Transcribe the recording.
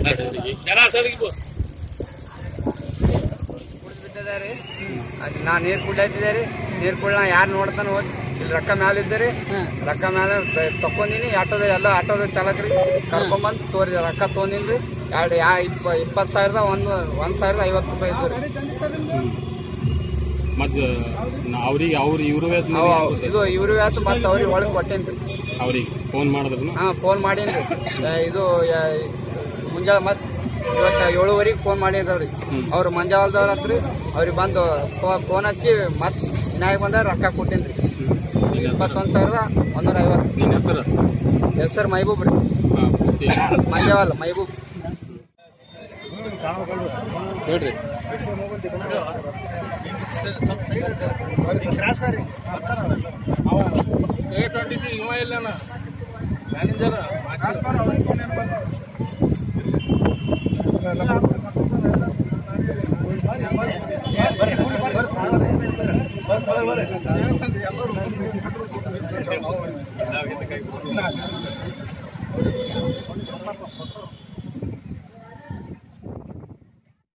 ಬಿದ್ದಿದ್ದಾರೆ ಅದು ನಾ ನೀರು ಕುಡ್ಲಾತಿದ್ದಾರೆ ನೀರು ಕುಡ್ಲ ಯಾರು ನೋಡ್ತಾನೆ ಹೋಗಿ ಇಲ್ಲಿ ರೊಕ್ಕ ಮ್ಯಾಲ ಇದ್ದಾರೆ ರೊಕ್ಕ ಮ್ಯಾಲ ತಕೊಂದಿನಿ ಆಟೋದ ಎಲ್ಲ ಆಟೋದ ಚಾಲಕ್ರಿ ಕರ್ಕೊಂಬಂದು ತೋರಿದ ರೊಕ್ಕ ತೊಗೊಂದಿನ್ರಿ ಎರಡು ಯಾ ಇಪ್ಪ ಇಪ್ಪತ್ತು ಸಾವಿರದ ಒಂದು ಒಂದು ಸಾವಿರದ ಐವತ್ತು ರೂಪಾಯಿ ಇದ್ದು ರೀ ಮತ್ ಅವ್ರಿಗೆ ಅವ್ರು ಇವ್ರು ಅವ ಇದು ಇವ್ರು ಆಯ್ತು ಮತ್ತೆ ಅವ್ರಿಗೆ ಒಳಗೆ ಕೊಟ್ಟೇನ್ರಿ ಅವ್ರಿಗೆ ಫೋನ್ ಮಾಡಿದ್ರು ಹಾಂ ಫೋನ್ ಮಾಡೀನ್ರಿ ಆ, ಇದು ಯಾ- ಮುಂಜಾನೆ ಮತ್ತೆ ಇವತ್ತು ಏಳುವರೆಗೆ ಫೋನ್ ಮಾಡೀನ್ರಿ ಅವ್ರಿಗೆ ಅವ್ರು ಮಂಜಾವಲ್ದವ್ರ ಹತ್ರಿ ಅವ್ರಿಗೆ ಬಂದು ಫೋನ್ ಹಚ್ಚಿ ಮತ್ತೆ ಇನ್ನಾಗ ಬಂದ ರೊಕ್ಕ ಕೊಟ್ಟೇನ್ರಿ ಇಪ್ಪತ್ತೊಂದು ಸಾವಿರದ ಒಂದೂರ ಐವತ್ತು ನಿನ್ನ ಹೆಸರು ಹೆಸರು ಮೈಬೂಬ್ ರೀ ಹಾಂ ಪೂರ್ತಿ ಮಂಜಾವಲ್ ಮೈಬೂಬ್ ಹೇಳ್ರಿ